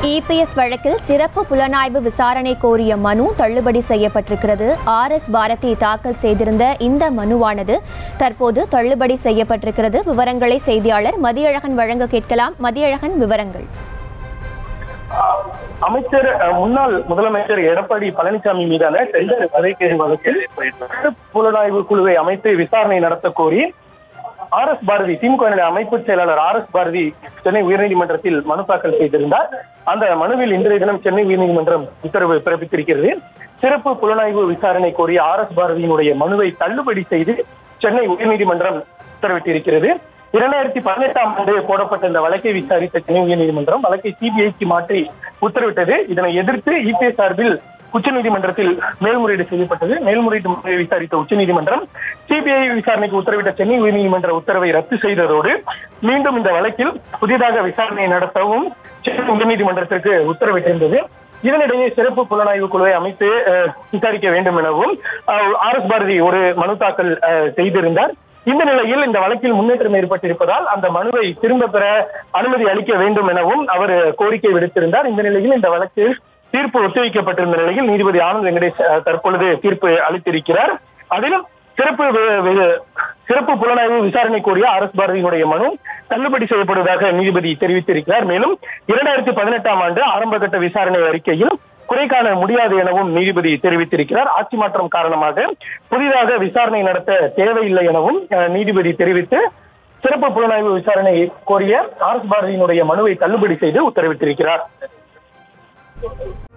EPS வழக்கில் சிறப்பு புலனாய்வு விசாரணை கோரிய மனு தள்ளுபடி செய்யப்பட்டிருக்கிறது ஆர் எஸ் பாரதி தாக்கல் செய்திருந்த இந்த மனுவானது தற்போது தள்ளுபடி செய்யப்பட்டிருக்கிறது விவரங்களை செய்தியாளர் மதியழகன் வழங்க கேட்கலாம் மதியழகன் விவரங்கள் அமைச்சர் அஹ், முன்னாள் முதலமைச்சர் எடப்பாடி பழனிசாமி மீதான டெண்டர் வதைக்கை வழக்கில் புலனாய்வு குழுவை அமைத்து விசாரணை நடத்த கோரி ஆர் எஸ் பாரதி திமுக அமைப்பு செயலாளர் ஆர் எஸ் பாரதி சென்னை உயர்நீதிமன்றத்தில் மனு தாக்கல் செய்திருந்தார் அந்த மனுவில் இன்றைய தினம் சென்னை உயர்நீதிமன்றம் உத்தரவு பிறப்பித்திருக்கிறது சிறப்பு புலனாய்வு விசாரணை கோரிய ஆர் எஸ் பாரதியினுடைய மனுவை தள்ளுபடி செய்து சென்னை உயர்நீதிமன்றம் உத்தரவிட்டிருக்கிறது இரண்டாயிரத்தி பதினெட்டாம் ஆண்டு போடப்பட்ட இந்த வழக்கை விசாரித்த சென்னை உயர்நீதிமன்றம் வழக்கை சிபிஐக்கு மாற்றி உத்தரவிட்டது இதனை எதிர்த்து இபே சார்பில் உச்சநீதிமன்றத்தில் மேல்முறையீடு செய்யப்பட்டது மேல்முறையீடு மனுவை விசாரித்த உச்சநீதிமன்றம் சிபிஐ விசாரணைக்கு உத்தரவிட்ட சென்னை உயர்நீதிமன்ற உத்தரவை ரத்து செய்ததோடு மீண்டும் இந்த வழக்கில் புதிதாக விசாரணை நடத்தவும் சென்னை உயர்நீதிமன்றத்திற்கு உத்தரவிட்டிருந்தது இதனிடையே சிறப்பு புலனாய்வு குழுவை அமைத்து அஹ், விசாரிக்க வேண்டும் எனவும் ஆர் எஸ் பாரதி ஒரு மனு தாக்கல் அஹ், செய்திருந்தார் இந்த நிலையில் இந்த வழக்கில் முன்னேற்றம் ஏற்பட்டிருப்பதால் அந்த மனுவை திரும்ப பெற அனுமதி அளிக்க வேண்டும் எனவும் அவர் கோரிக்கை விடுத்திருந்தார் இந்த நிலையில் இந்த வழக்கில் தீர்ப்பு ஒத்திவைக்கப்பட்டிருந்த நிலையில் நீதிபதி ஆனந்த் வெங்கடேஷ் அஹ், தற்பொழுது தீர்ப்பு அளித்திருக்கிறார் அதிலும் சிறப்பு வி- வி- சிறப்பு புலனாய்வு விசாரணை கோரிய ஆர் எஸ் பாரதியினுடைய மனு தள்ளுபடி செய்யப்படுவதாக நீதிபதி தெரிவித்திருக்கிறார் மேலும் இரண்டாயிரத்தி பதினெட்டாம் ஆண்டு ஆரம்பகட்ட விசாரணை அறிக்கையில் குறை காண முடியாது எனவும் நீதிபதி தெரிவித்திருக்கிறார் ஆட்சி மாற்றம் காரணமாக புதிதாக விசாரணை நடத்த தேவையில்லை எனவும் அஹ், நீதிபதி தெரிவித்து சிறப்பு புலனாய்வு விசாரணை கோரிய ஆர் எஸ் பாரதியினுடைய மனுவை தள்ளுபடி செய்து உத்தரவிட்டிருக்கிறார்